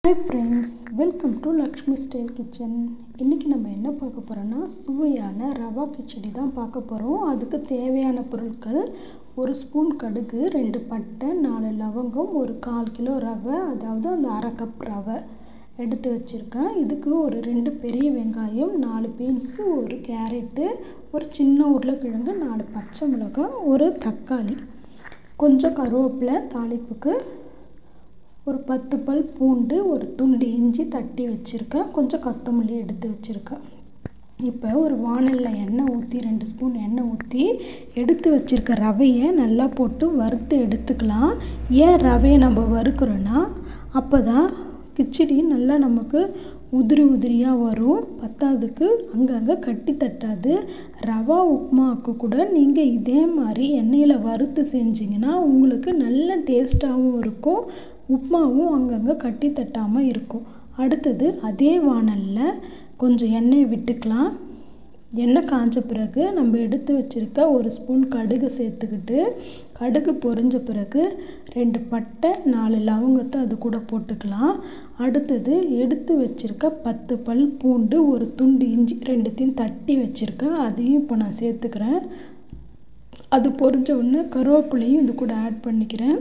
hi friends welcome to Lakshmi style kitchen இன்றைக்கி நம்ம என்ன பார்க்க போகிறோன்னா சுவையான ரவா கிச்சடி தான் பார்க்க போகிறோம் அதுக்கு தேவையான பொருட்கள் ஒரு ஸ்பூன் கடுகு ரெண்டு பட்டை நாலு லவங்கம் ஒரு கால் கிலோ ரவை அதாவது அந்த அரை கப் ரவை எடுத்து வச்சுருக்கேன் இதுக்கு ஒரு ரெண்டு பெரிய வெங்காயம் நாலு பீன்ஸு ஒரு கேரட்டு ஒரு சின்ன உருளைக்கிழங்கு நாலு பச்சை மிளகாய் ஒரு தக்காளி கொஞ்சம் கருவேப்பிலை தாளிப்புக்கு ஒரு பத்து பல் பூண்டு ஒரு துண்டு இஞ்சி தட்டி வச்சுருக்கேன் கொஞ்சம் கொத்தமல்லி எடுத்து வச்சுருக்கேன் இப்போ ஒரு வானலில் எண்ணெய் ஊற்றி ரெண்டு ஸ்பூன் எண்ணெய் ஊற்றி எடுத்து வச்சுருக்க ரவையை நல்லா போட்டு வறுத்து எடுத்துக்கலாம் ஏன் ரவையை நம்ம வறுக்கிறோன்னா அப்போ தான் கிச்சடி நல்லா நமக்கு உதிரி உதிரியாக வரும் பத்தாவதுக்கு அங்கங்கே கட்டி தட்டாது ரவா உப்புமாவுக்கு கூட நீங்கள் இதே மாதிரி எண்ணெயில் வறுத்து செஞ்சிங்கன்னா உங்களுக்கு நல்ல டேஸ்ட்டாகவும் இருக்கும் உப்புமாவும் அங்கங்கே கட்டி தட்டாமல் இருக்கும் அடுத்தது அதே வானலில் கொஞ்சம் எண்ணெயை விட்டுக்கலாம் எண்ணெய் காஞ்ச பிறகு நம்ம எடுத்து வச்சுருக்க ஒரு ஸ்பூன் கடுகு சேர்த்துக்கிட்டு கடுகு பொரிஞ்ச பிறகு ரெண்டு பட்டை நாலு லவங்கத்தை அது கூட போட்டுக்கலாம் அடுத்தது எடுத்து வச்சுருக்க பத்து பல் பூண்டு ஒரு துண்டு இஞ்சி ரெண்டுத்தையும் தட்டி வச்சுருக்கேன் அதையும் இப்போ நான் சேர்த்துக்கிறேன் அது பொரிஞ்ச உடனே கருவேப்பிலையும் இது கூட ஆட் பண்ணிக்கிறேன்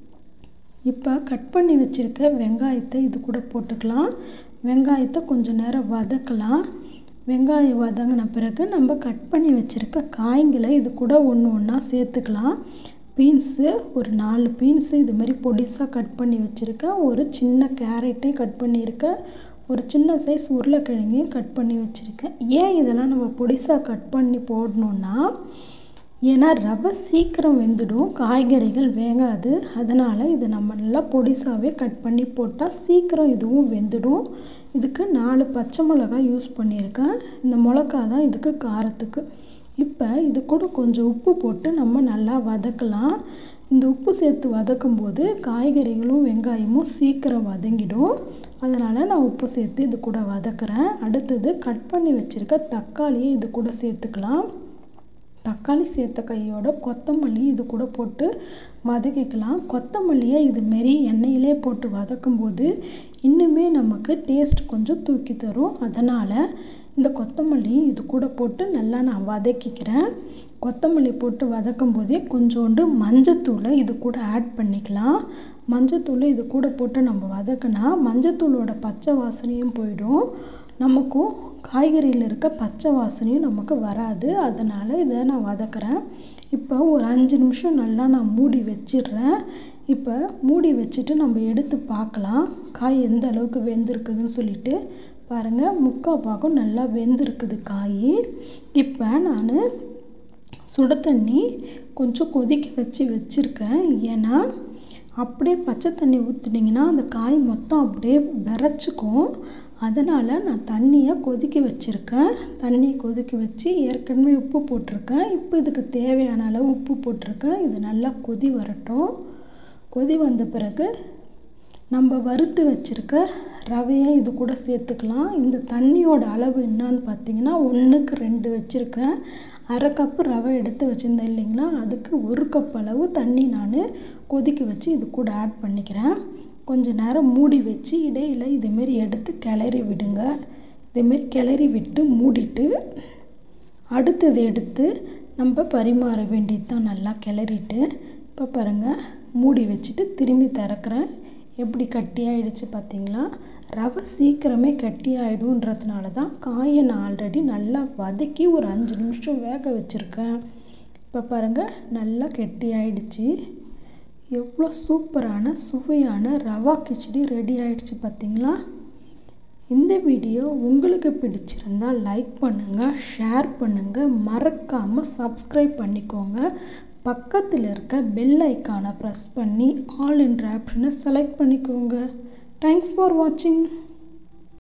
இப்போ கட் பண்ணி வச்சுருக்க வெங்காயத்தை இது கூட போட்டுக்கலாம் வெங்காயத்தை கொஞ்சம் நேரம் வதக்கலாம் வெங்காயம் வதங்கின பிறகு நம்ம கட் பண்ணி வச்சுருக்க காய்களை இது கூட ஒன்று ஒன்றா சேர்த்துக்கலாம் பீன்ஸு ஒரு நாலு பீன்ஸு இது மாதிரி பொடிசாக கட் பண்ணி வச்சுருக்கேன் ஒரு சின்ன கேரட்டையும் கட் பண்ணியிருக்கேன் ஒரு சின்ன சைஸ் உருளைக்கிழங்கையும் கட் பண்ணி வச்சுருக்கேன் ஏன் இதெல்லாம் நம்ம பொடிசாக கட் பண்ணி போடணுன்னா ஏன்னா ரவை சீக்கிரம் வெந்துடும் காய்கறிகள் வேகாது அதனால் இதை நம்ம நல்லா பொடிசாகவே கட் பண்ணி போட்டால் சீக்கிரம் இதுவும் வெந்துடும் இதுக்கு நாலு பச்சை மிளகாய் யூஸ் பண்ணியிருக்கேன் இந்த மிளகா தான் இதுக்கு காரத்துக்கு இப்போ இது கூட கொஞ்சம் உப்பு போட்டு நம்ம நல்லா வதக்கலாம் இந்த உப்பு சேர்த்து வதக்கும் போது காய்கறிகளும் வெங்காயமும் சீக்கிரம் வதங்கிடும் அதனால் நான் உப்பு சேர்த்து இது கூட வதக்குறேன் அடுத்தது கட் பண்ணி வச்சுருக்க தக்காளியை இது கூட சேர்த்துக்கலாம் தக்காளி சேர்த்த கையோட கொத்தமல்லி இது கூட போட்டு வதக்கிக்கலாம் கொத்தமல்லியை இதுமாரி எண்ணெயிலே போட்டு வதக்கும் போது இன்னுமே நமக்கு டேஸ்ட் கொஞ்சம் தூக்கி தரும் அதனால் இந்த கொத்தமல்லி இது கூட போட்டு நல்லா நான் வதக்கிக்கிறேன் கொத்தமல்லி போட்டு வதக்கும் போதே கொஞ்சோண்டு மஞ்சத்தூளை இது கூட ஆட் பண்ணிக்கலாம் மஞ்சத்தூளை இது கூட போட்டு நம்ம வதக்கினா மஞ்சத்தூளோட பச்சை வாசனையும் போயிடும் நமக்கும் காய்கறியில் இருக்க பச்சை வாசனையும் நமக்கு வராது அதனால் இதை நான் வதக்குறேன் இப்போ ஒரு அஞ்சு நிமிஷம் நல்லா நான் மூடி வச்சிடுறேன் இப்போ மூடி வச்சுட்டு நம்ம எடுத்து பார்க்கலாம் காய் எந்த அளவுக்கு வெந்திருக்குதுன்னு சொல்லிட்டு பாருங்கள் முக்கால் பாகம் நல்லா வெந்திருக்குது காய் இப்போ நான் சுட தண்ணி கொஞ்சம் கொதிக்க வச்சு வச்சுருக்கேன் ஏன்னா அப்படியே பச்சை தண்ணி ஊற்றுனீங்கன்னா அந்த காய் மொத்தம் அப்படியே விரைச்சிக்கும் அதனால் நான் தண்ணியை கொதிக்க வச்சுருக்கேன் தண்ணி கொதிக்க வச்சு ஏற்கனவே உப்பு போட்டிருக்கேன் இப்போ இதுக்கு தேவையான அளவு உப்பு போட்டிருக்கேன் இது நல்லா கொதி வரட்டும் கொதி வந்த பிறகு நம்ம வறுத்து வச்சுருக்க ரவையை இது கூட சேர்த்துக்கலாம் இந்த தண்ணியோட அளவு என்னான்னு பார்த்தீங்கன்னா ஒன்றுக்கு ரெண்டு வச்சுருக்கேன் அரை கப்பு ரவை எடுத்து வச்சுருந்தேன் இல்லைங்களா அதுக்கு ஒரு கப் அளவு தண்ணி நான் கொதிக்க வச்சு இது கூட ஆட் பண்ணிக்கிறேன் கொஞ்சம் நேரம் மூடி வச்சு இடையில் இதேமாரி எடுத்து கிளறி விடுங்க இதேமாரி கிளறி விட்டு மூடிட்டு அடுத்தது எடுத்து நம்ம பரிமாற வேண்டியது தான் நல்லா கிளறிட்டு இப்போ பாருங்கள் மூடி வச்சுட்டு திரும்பி திறக்கிறேன் எப்படி கட்டியாயிடுச்சு பார்த்தீங்களா ரவை சீக்கிரமே கட்டி ஆகிடுன்றதுனால தான் காயை நான் ஆல்ரெடி நல்லா வதக்கி ஒரு அஞ்சு நிமிஷம் வேக வச்சுருக்கேன் இப்போ பாருங்கள் நல்லா கெட்டி ஆயிடுச்சு எவ்வளோ சூப்பரான சுவையான ரவா கிச்சடி ரெடி ஆயிடுச்சு பார்த்தீங்களா இந்த வீடியோ உங்களுக்கு பிடிச்சிருந்தால் லைக் பண்ணுங்கள் ஷேர் பண்ணுங்கள் மறக்காமல் சப்ஸ்கிரைப் பண்ணிக்கோங்க பக்கத்தில் இருக்க பெல் ஐக்கானை ப்ரெஸ் பண்ணி ஆல் என்ற ஆப்ஷனை செலக்ட் பண்ணிக்கோங்க தேங்க்ஸ் ஃபார் வாட்சிங்